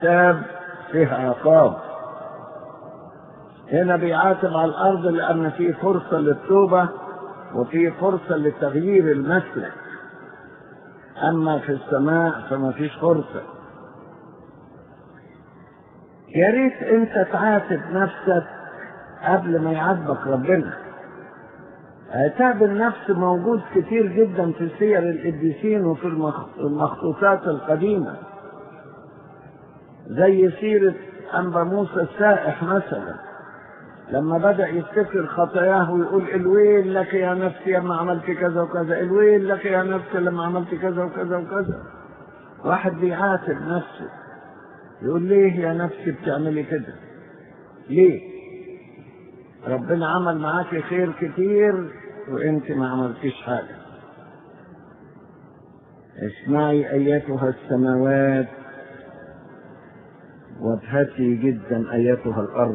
تاب فيها عقاب هنا بيعاتب على الارض لان في فرصه للتوبه وفي فرصه لتغيير المسلك اما في السماء فما فيش فرصه يا ريت انت تعاتب نفسك قبل ما يعاتبك ربنا عتاب النفس موجود كتير جدا في سير القديسين وفي المخطوطات القديمة زي سيرة أنبا موسى السائح مثلا لما بدأ يفتكر خطاياه ويقول الويل لك يا نفسي لما عملت كذا وكذا الويل لك يا نفسي لما عملت كذا وكذا وكذا واحد بيعاتب نفسه يقول ليه يا نفسي بتعملي كده ليه ربنا عمل معاك خير كتير وانت ما عملتيش حاجة اسمعي ايتها السماوات وابهتي جدا ايتها الارض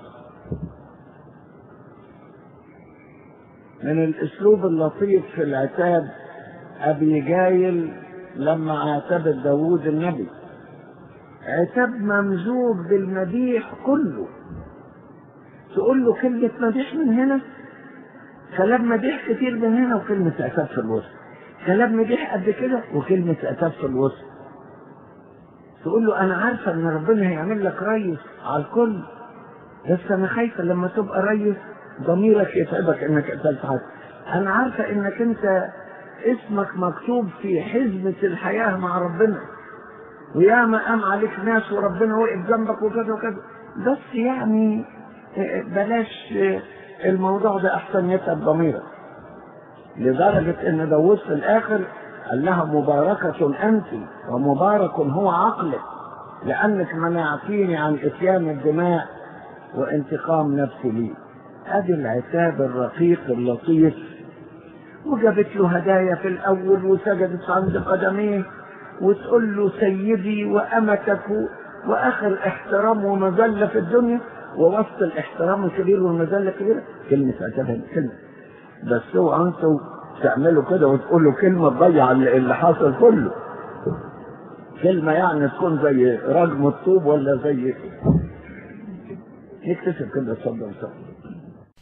من الاسلوب اللطيف في العتاب ابي جايل لما عاتبت داوود النبي عتاب ممزوج بالمديح كله تقول له كلمة مديح من هنا كلام مديح كتير من هنا وكلمة عتاب في الوسط كلام مديح قد كده وكلمة عتاب في الوسط تقول له أنا عارفة إن ربنا هيعمل لك ريس على الكل بس أنا خايفة لما تبقى ريس ضميرك يتعبك إنك قتلت حد أنا عارفة إنك أنت اسمك مكتوب في حزمة الحياة مع ربنا وياما قام عليك ناس وربنا وقف جنبك وكذا وكذا بس يعني بلاش الموضوع ده احسن يتعب ضميرك لدرجة ان داوود في الاخر قال لها مباركة انت ومبارك هو عقلك لانك منعتيني عن اتيان الدماء وانتقام نفسي لي ادي العتاب الرقيق اللطيف وجابت له هدايا في الاول وسجدت عند قدميه وتقول له سيدي وامتك واخر احترام ومذله في الدنيا ووسط الاحترام الكبير والمذله الكبيره كلمه عتابها كلمه بس هو انتوا تعملوا كده وتقولوا كلمه تضيع اللي حاصل كله كلمه يعني تكون زي رجم الطوب ولا زي نكتسب كده اتفضل اتفضل